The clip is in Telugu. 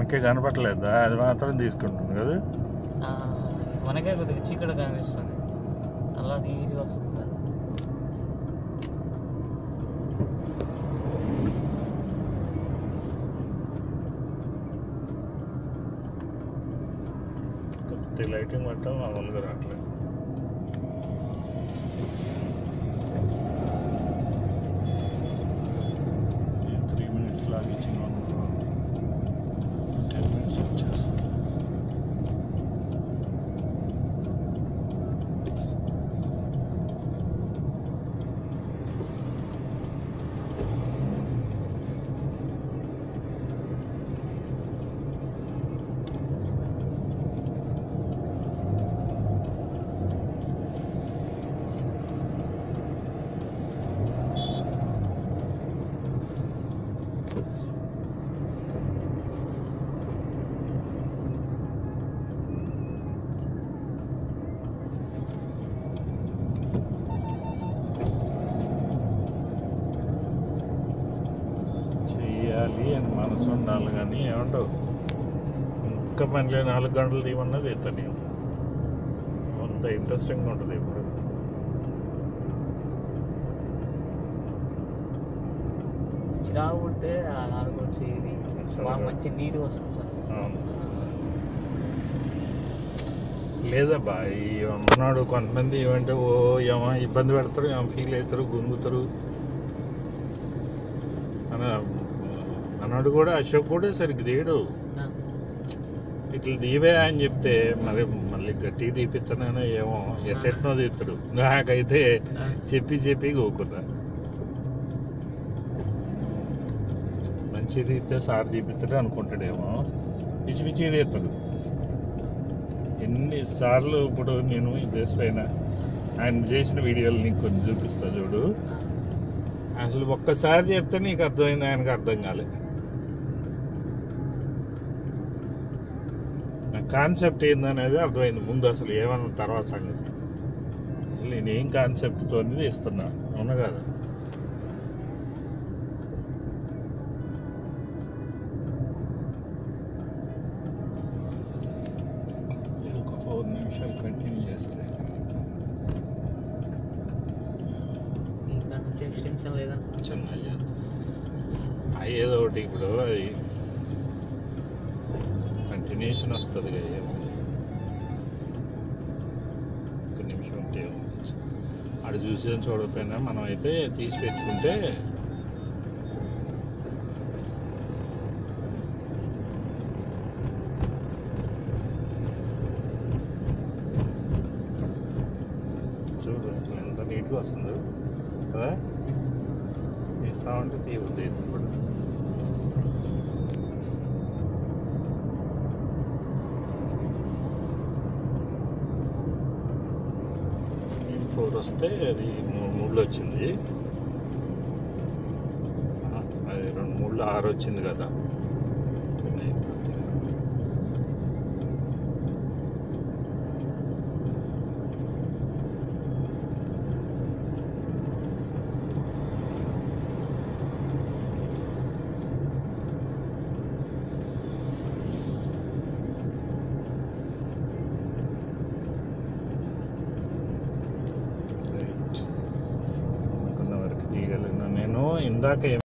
మనకే కనపట్లేదా అది మాత్రం తీసుకుంటుంది కదా ఆ, మనకే కొద్దిగా చీకటి కనిపిస్తుంది అలా నీట్గా వస్తుంది సార్ కొద్ది లైటింగ్ పట్టడం మామూలుగా రావట్లేదు త్రీ మినిట్స్ లాగా ఇచ్చిన అనుకో టెన్ మినిట్స్ వచ్చేస్తుంది చెయ్యాలి అని మనసు ఉండాలి కానీ ఏమంటావు ఇంకా పనిలే నాలుగు గంటలు తీయమన్నది ఇతని అంత ఇంట్రెస్టింగ్గా ఉంటుంది ఇప్పుడు చిరాకు పుడితే ఆ నాలుగు వచ్చి ఇది బాగా మంచి నీట్గా వస్తుంది సార్ అవును లేదబ్బా ఈ ఉన్నాడు కొంతమంది ఏమంటే ఓ ఏమో ఇబ్బంది పెడతారు ఏమో ఫీల్ అవుతారు గుంగుతారు అన అన్నాడు కూడా అశోక్ కూడా సరిగ్గా తీయడు ఆ, ఇట్లా దీవే అని చెప్తే మరి మళ్ళీ గట్టి తీపిస్తానో ఏమో ఎట్టెట్నో తీస్తాడు నాకైతే ఆ. చెప్పి చెప్పి గోకున్నా మంచి తీస్తే సార్ తీపిస్తాడు అనుకుంటాడేమో పిచ్చి పిచ్చి తీస్తాడు ఎన్నిసార్లు ఇప్పుడు నేను ఈ బేస్ పైన ఆయన చేసిన వీడియోలు నీకు కొన్ని చూపిస్తా చూడు ఆ. అసలు ఒక్కసారి చెప్తే నీకు అర్థమైంది ఆయనకు అర్థం కాలే నా కాన్సెప్ట్ ఏందనేది అర్థమైంది ముందు అసలు ఏమన్నా తర్వాత సంగతి అసలు నేను ఏం కాన్సెప్ట్తో ఇస్తున్నా అవునా కదా ఇది ఒక ఫోర్ నిమిషాలు కంటిన్యూ చేస్తే ఇంకా నుంచి ఎక్స్టెన్షన్ లేదండి చిన్న అది ఏదో ఒకటి ఇప్పుడు అది కంటిన్యూషన్ వస్తుంది కదా ఏముంది. ఒక నిమిషం ఉంటే ఏముంది. ఆడ చూసేది చూడకపోయినా మనం అయితే తీసి పెట్టుకుంటే చూడు అసలు ఎంత నీట్గా వస్తుందో కదా ఇస్తామంటే తీయవద్దు ఇప్పుడు ఫోర్ వస్తే అది మూడు మూడులో వచ్చింది ఆ, అది రెండు మూడులో ఆరు వచ్చింది కదా రైట్ అనుకున్న వరకు తీయగలను నేను ఇందాక ఏం